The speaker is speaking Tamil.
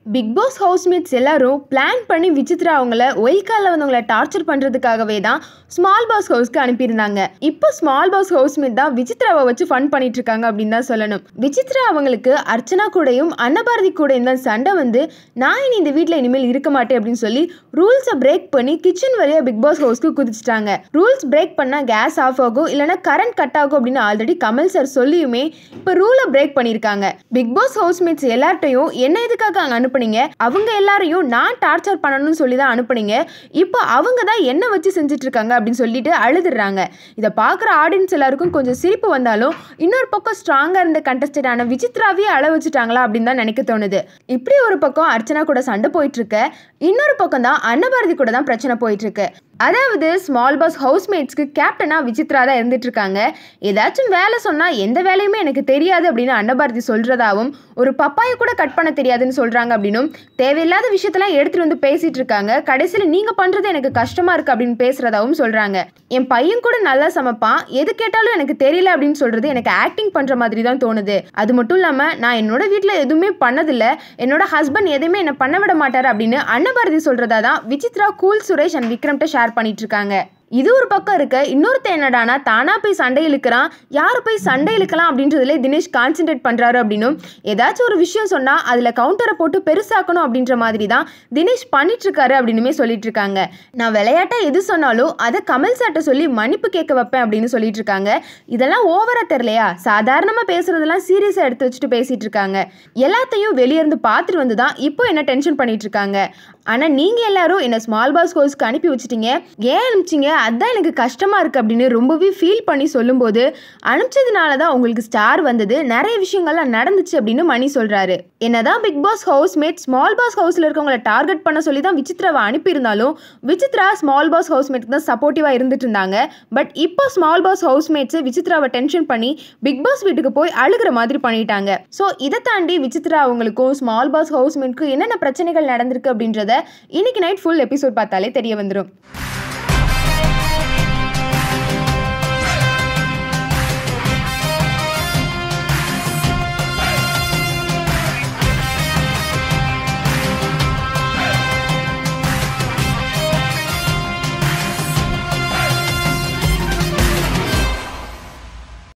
பிக் பாஸ் ஹவுஸ்மேட்ஸ் எல்லாரும் பிளான் பண்ணி விசித்ரா அவங்கள ஒயில் காலில் வந்தவங்கள டார்ச்சர் பண்ணுறதுக்காகவே தான் ஸ்மால் பாஸ் ஹவுஸ்க்கு அனுப்பியிருந்தாங்க இப்போ ஸ்மால் பாஸ் ஹவுஸ்மேட் தான் விசித்ராவை வச்சு ஃபன் பண்ணிட்டு இருக்காங்க அப்படின்னு தான் சொல்லணும் விசித்ரா அவங்களுக்கு அர்ச்சனா கூடயும் அன்னபாரதி கூடயும் தான் சண்டை வந்து நான் இனி இந்த வீட்டில் இனிமேல் இருக்க மாட்டேன் அப்படின்னு சொல்லி ரூல்ஸை பிரேக் பண்ணி கிச்சன் வழியாக பிக் பாஸ் ஹவுஸ்க்கு குதிச்சிட்டாங்க ரூல்ஸ் பிரேக் பண்ணால் கேஸ் ஆஃப் ஆகும் இல்லைனா கரண்ட் கட் ஆகும் அப்படின்னு ஆல்ரெடி கமல் சார் சொல்லியுமே இப்போ ரூலை பிரேக் பண்ணியிருக்காங்க பிக் பாஸ் ஹவுஸ்மேட்ஸ் எல்லார்ட்டையும் என்ன எதுக்காக அங்கே அனுப்புனீங்க அவங்க எல்லாரையும் நான் டார்ச்சர் பண்ணணும்னு சொல்லி தான் அனுப்புனீங்க இப்போ அவங்க தான் என்ன வச்சு செஞ்சுட்டு இருக்காங்க அப்படின்னு சொல்லிட்டு அழுதுறாங்க இதை பார்க்குற ஆடியன்ஸ் எல்லாருக்கும் கொஞ்சம் சிரிப்பு வந்தாலும் இன்னொரு பக்கம் ஸ்ட்ராங்காக இருந்த கண்டஸ்டடான விசித்ராவே அழ வச்சுட்டாங்களா அப்படின்னு தான் நினைக்க தோணுது இப்படி ஒரு பக்கம் அர்ச்சனா கூட சண்டை போயிட்டு இருக்க இன்னொரு பக்கம் தான் அன்னபாரதி கூட தான் பிரச்சனை போயிட்டு இருக்கு அதாவது ஸ்மால் பாஸ் ஹவுஸ்மேட்ஸ்க்கு கேப்டனா விசித்ரா தான் இருந்துட்டு இருக்காங்க ஏதாச்சும் வேலை சொன்னா எந்த வேலையுமே எனக்கு தெரியாது அப்படின்னு அன்னபாரதி சொல்றதாவும் ஒரு பப்பாயை கூட கட் பண்ண தெரியாதுன்னு சொல்றாங்க அப்படின்னும் தேவையில்லாத விஷயத்தெல்லாம் எடுத்துட்டு வந்து பேசிட்டு இருக்காங்க கடைசியில் நீங்க பண்றது எனக்கு கஷ்டமா இருக்கு அப்படின்னு பேசுறதாவும் சொல்றாங்க என் பையன் கூட நல்லா சமைப்பான் எது கேட்டாலும் எனக்கு தெரியல அப்படின்னு சொல்றது எனக்கு ஆக்டிங் பண்ற மாதிரி தான் தோணுது அது மட்டும் இல்லாம நான் என்னோட வீட்டில் எதுவுமே பண்ணதில்ல என்னோட ஹஸ்பண்ட் எதுவுமே என்ன பண்ண விட மாட்டாரு அப்படின்னு அன்னபாரதி சொல்றதா தான் விசித்ரா கூல் சுரேஷ் அண்ட் விக்ரம்கிட்ட ஷேர் பண்ணிட்டு இருக்காங்க இது ஒரு பக்கம் இருக்க இன்னொருத்த என்னடானா தானா போய் சண்டை இழுக்கிறான் யார் போய் சண்டை இழுக்கலாம் அப்படின்றதுல தினேஷ் கான்சென்ட்ரேட் பண்றாரு அப்படின்னும் ஏதாச்சும் ஒரு விஷயம் சொன்னா அதுல கவுண்டரை போட்டு பெருசாக்கணும் அப்படின்ற மாதிரி தான் தினேஷ் பண்ணிட்டு இருக்காரு அப்படின்னுமே சொல்லிட்டு இருக்காங்க நான் விளையாட்டா எது சொன்னாலும் அதை கமல் சார்ட்ட சொல்லி மன்னிப்பு கேட்க வைப்பேன் அப்படின்னு சொல்லிட்டு இருக்காங்க இதெல்லாம் ஓவரா தெரியலையா சாதாரணமா பேசுறதெல்லாம் சீரியஸா எடுத்து வச்சுட்டு பேசிட்டு இருக்காங்க எல்லாத்தையும் வெளியே இருந்து பார்த்துட்டு வந்து தான் இப்போ என்ன டென்ஷன் பண்ணிட்டு இருக்காங்க ஆனா நீங்க எல்லாரும் என்ன ஸ்மால் பாஸ் கோர்ஸ்க்கு அனுப்பி வச்சிட்டீங்க ஏன் அனுப்பிச்சிங்க அதான் எனக்கு கஷ்டமா இருக்கு அப்படின்னு ரொம்பவே ஃபீல் பண்ணி சொல்லும்போது அனுப்பிச்சதுனால தான் உங்களுக்கு ஸ்டார் வந்தது நிறைய விஷயங்கள்லாம் நடந்துச்சு அப்படின்னு மணி சொல்றாரு என்னதான் big boss house mate small boss ஹவுஸ்ல இருக்கவங்கள டார்கெட் பண்ண சொல்லி தான் விசித்ராவை அனுப்பியிருந்தாலும் விசித்ரா ஸ்மால் பாஸ் ஹவுஸ்மேட்க்கு தான் சப்போர்ட்டிவா இருந்துட்டு இருந்தாங்க பட் இப்போ ஸ்மால் பாஸ் ஹவுஸ்மேட்ஸ் விசித்ராவை டென்ஷன் பண்ணி பிக் பாஸ் வீட்டுக்கு போய் அழுகிற மாதிரி பண்ணிட்டாங்க ஸோ இதை தாண்டி விசித்ரா அவங்களுக்கும் ஸ்மால் பாஸ் ஹவுஸ்மேட்க்கும் என்னென்ன பிரச்சனைகள் நடந்திருக்கு அப்படின்றத இன்னைக்கு நைட் ஃபுல் எபிசோட் பார்த்தாலே தெரிய வந்துடும்